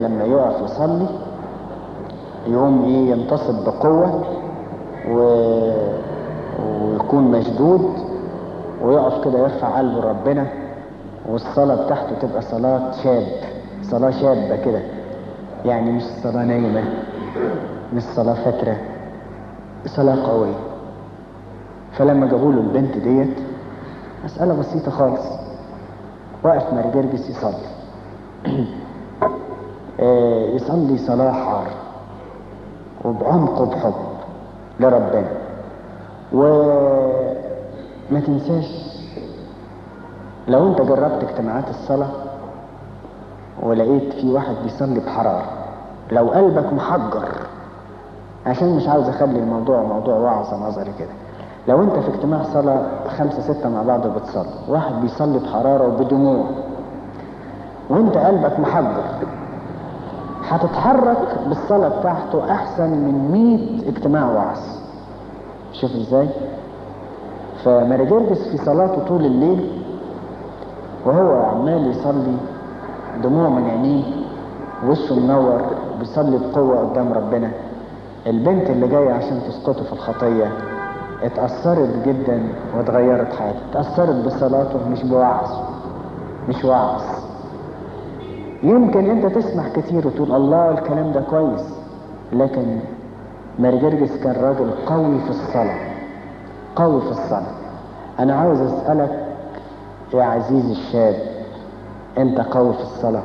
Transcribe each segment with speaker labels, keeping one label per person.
Speaker 1: لما يقف يصلي يقوم ايه ينتصب بقوة و... ويكون مشدود ويقف كده يرفع قلبه ربنا والصلاة بتاعته تبقى صلاة شاب صلاة شابة كده يعني مش صلاة نايمة مش صلاة فترة صلاة قوية فلما جابوا له البنت ديت مسألة بسيطة خالص وقف مرجرجس يصلي يصلي صلاة حار وبعمق وبحب لربنا وما تنساش لو انت جربت اجتماعات الصلاة ولقيت في واحد بيصلي بحرارة لو قلبك محجر عشان مش عاوز اخلي الموضوع موضوع وعظة نظري كده لو انت في اجتماع صلاة خمسة ستة مع بعض وبتصلي واحد بيصلي بحرارة وبدموع وانت قلبك محجر هتتحرك بالصلاة بتاعته احسن من مئة اجتماع وعظ شوف ازاي فمرجرجس في صلاته طول الليل وهو عمال يصلي دموع من عينيه وشه منور بيصلي بقوة قدام ربنا البنت اللي جاية عشان تسقطه في الخطية اتأثرت جدا واتغيرت حياته اتأثرت بصلاته مش بوعظ مش وعظ يمكن انت تسمع كتير وتقول الله الكلام ده كويس لكن مرجرجس كان راجل قوي في الصلاة قوي في الصلاة انا عاوز اسألك يا عزيزي الشاب انت قوي في الصلاة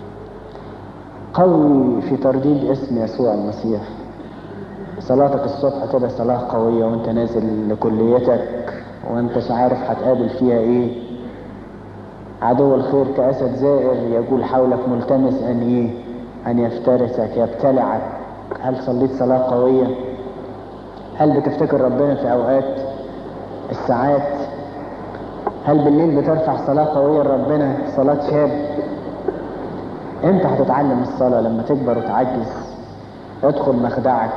Speaker 1: قوي في ترديد اسم يسوع المسيح صلاتك الصبح كده صلاة قوية وانت نازل لكليتك وانت عارف هتقابل فيها ايه عدو الخير كأسد زائر يقول حولك ملتمس ان ايه ان يفترسك يبتلعك هل صليت صلاة قوية هل بتفتكر ربنا في اوقات الساعات هل بالليل بترفع صلاة قوية لربنا صلاة شاب انت هتتعلم الصلاة لما تكبر وتعجز ادخل مخدعك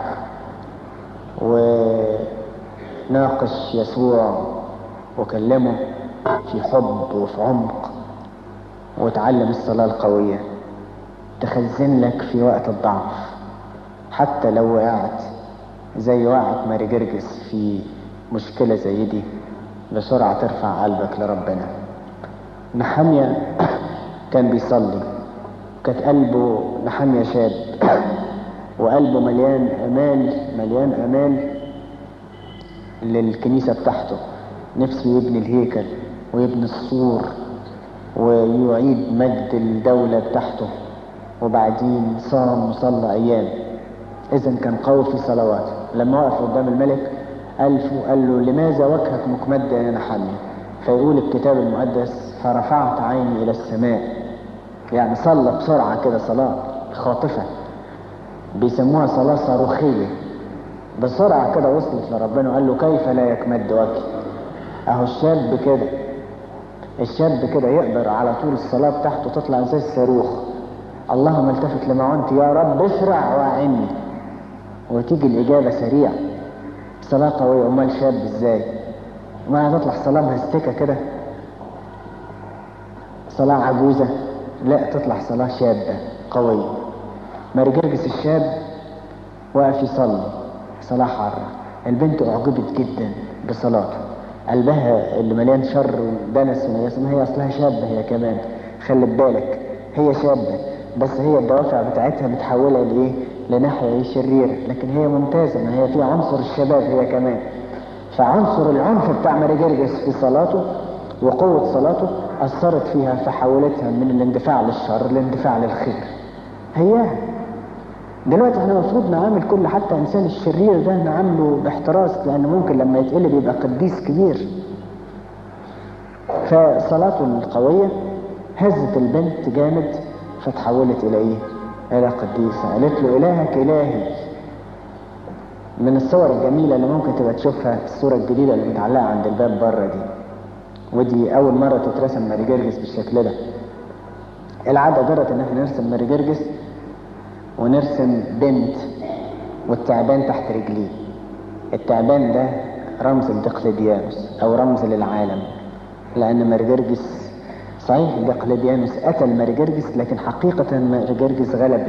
Speaker 1: وناقش يسوع وكلمه في حب وفي عمق وتعلم الصلاة القوية تخزن لك في وقت الضعف حتى لو وقعت زي وقعت ماري جرجس في مشكلة زي دي بسرعة ترفع قلبك لربنا نحمية كان بيصلي كانت قلبه نحمية شاب وقلبه مليان امال مليان امال للكنيسة بتاعته نفسه يبني الهيكل ويبني السور ويعيد مجد الدولة بتاعته وبعدين صام وصلى ايام اذا كان قوي في صلواته لما وقف قدام الملك قال قال له لماذا وجهك مكمد يا نحمية فيقول الكتاب المقدس فرفعت عيني الى السماء يعني صلى بسرعة كده صلاة خاطفة بيسموها صلاة صاروخية بسرعة كده وصلت لربنا وقال له كيف لا يكمد وجهي اهو الشاب كده الشاب كده يقدر على طول الصلاة بتاعته تطلع زي الصاروخ اللهم التفت لمعونتي يا رب اسرع واعني وتيجي الإجابة سريع صلاة قوية أمال شاب ازاي ما هتطلع صلاة مهستكة كده صلاة عجوزة لا تطلع صلاة شابة قوية مرجرجس الشاب واقف يصلي صلاة حارة البنت أعجبت جدا بصلاته قلبها اللي مليان شر ودنس ونجاسة ما هي أصلها شابة هي كمان خلي بالك هي شابة بس هي الدوافع بتاعتها متحولة لإيه؟ لناحية شريرة لكن هي ممتازة ما هي في عنصر الشباب هي كمان فعنصر العنف بتاع مرجرجس في صلاته وقوة صلاته أثرت فيها فحولتها من الاندفاع للشر للاندفاع للخير هياها دلوقتي احنا المفروض نعامل كل حتى انسان الشرير ده نعامله باحتراس لانه ممكن لما يتقلب يبقى قديس كبير فصلاته القوية هزت البنت جامد فتحولت الى ايه الى قديسة قالت له الهك الهي من الصور الجميلة اللي ممكن تبقى تشوفها الصورة الجديدة اللي متعلقة عند الباب بره دي ودي اول مرة تترسم ماري جرجس بالشكل ده العادة جرت ان احنا نرسم ماري جرجس ونرسم بنت والتعبان تحت رجليه التعبان ده رمز لدقلديانوس او رمز للعالم لان مرجرجس صحيح دقلديانوس قتل ماري جرجس لكن حقيقة ماري جرجس غلب